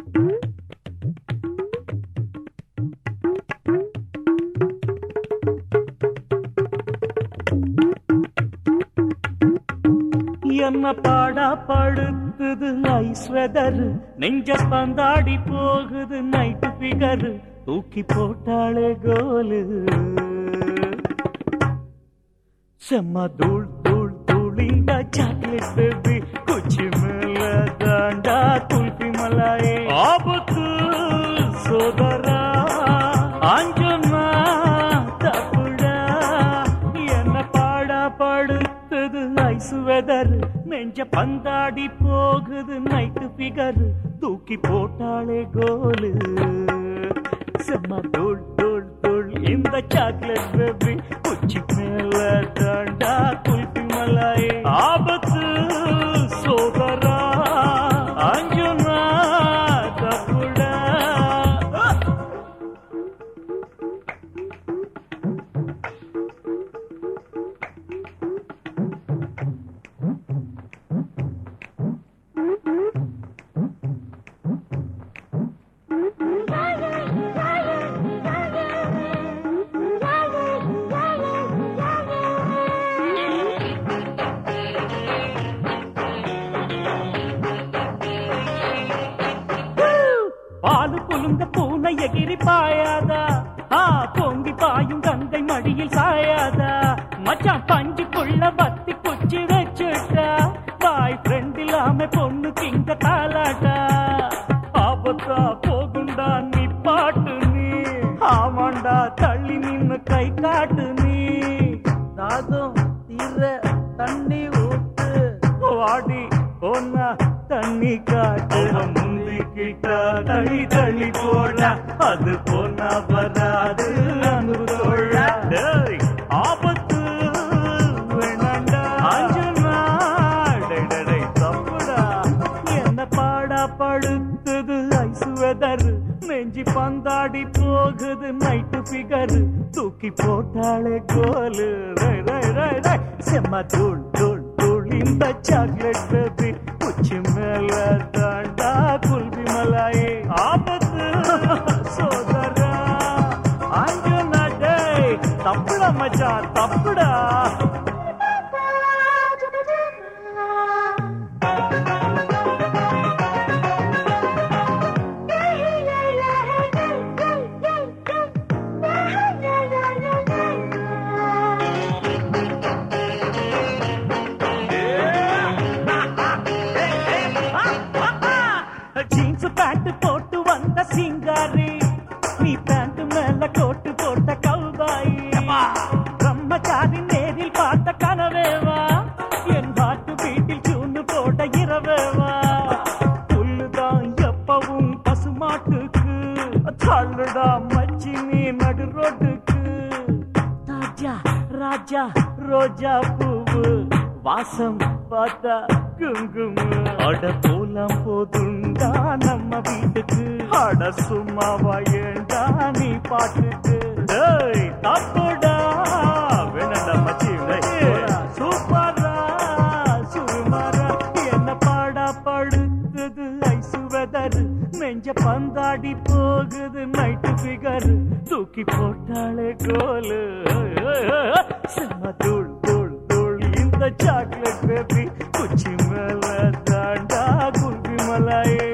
என்ன பாடா படுத்துது ice weather நெஞ்ச பந்தாடி போகுது நைட்டு பிகர் தூக்கி போட்டாளே கோலு செம்ம தூள் தூள் தூளிங்க சாக்லேட் பேபி குச்சி மேல தாண்டா குல்பி மலாயே ஆபத்து சோதரா அஞ்சனா தப்புடா என்ன பாடா படுத்தது ஐஸ் வெதர் நெஞ்ச பந்தாடி போகுது நைட்டு பிகர் தூக்கி போட்டாளே கோலு செம்ம தூள் தூள் தூள் இந்த சாக்லேட் பேபி குச்சி மேல தாண்டா குல்பி மலாயே ஆபத்து சோதரா அஞ்சனா தப்புடா பாலு குலுங்க பூனை எகிரி பாயாதா ஆ பொங்கி பாயும் கங்கை மடியில் சாயாதா மச்சான் பஞ்சுக்குள்ள பத்தி குச்சி வச்சுட்டா பாய் ஃப்ரெண்ட் இல்லாம பொண்ணுக்கு இங்க தாலாட்டா ஆபத்தா போகுண்டா நீ பாட்டு நீ ஆமாண்டா தள்ளி நின்னு கை காட்டு நீ தாகம் தீர தண்ணி ஊத்து வாடி ஒன்னா தண்ணி காட்டு முந்திக்கிட்டா தள்ளி தள்ளி போட அது போனா வராது அன்பு தோழ டேய், ஆபத்து வேணாண்டா அஞ்சனா டேய், டேய், டேய், தப்புடா என்ன பாடா படுத்தது ஐஸ் வெதர் நெஞ்சி பந்தாடி போகுது நைட்டு பிகர் தூக்கி போட்டாளே கோலு ரேய், ரேய், ரேய், ரேய். செம்ம தூள் தூள் தூள் இந்த சாக்லேட் பேபி உச்சி மேல தாண்டா குல்பி மலாயே ஆபத்து சோதரா அஞ்சனா டேய் தப்புடா மச்சான் தப்புடா ஜீன்ஸ் பேண்ட் போட்டு வந்த சிங்காரி நீ பேண்ட் மேல கோட்டு போட்ட கவுபாய் பிரம்மச்சாரி நேரில் பார்த்த கனவேவா என் பாட்டு வீட்டில் சூன்னு போட்ட இரவேவா புல்லுதான் எப்பவும் பசுமாட்டுக்கு தள்ளுடா மச்சி நீ நடு ரோட்டுக்கு ராஜா ராஜா ரோஜா பூவு வாசம் பார்த்தா குங்கும அட போலாம் போதுண்டா நம்ம வீட்டுக்கு அட சும்மாவா ஏண்டா நீ பாட்டுக்கு டேய் தப்புடா வேணடா மச்சி சூப்பரா சுருமாரா என்ன பாடா படுத்தது ஐசு வெதர் நெஞ்ச பந்தாடி போகுது நைட்டு பிகர் தூக்கி போட்டாளே கோலு செம்ம தூள் தூள் தூள் இந்த சாக்லேட் பேபி குச்சி மேல தாண்டா குல்பி மலாயே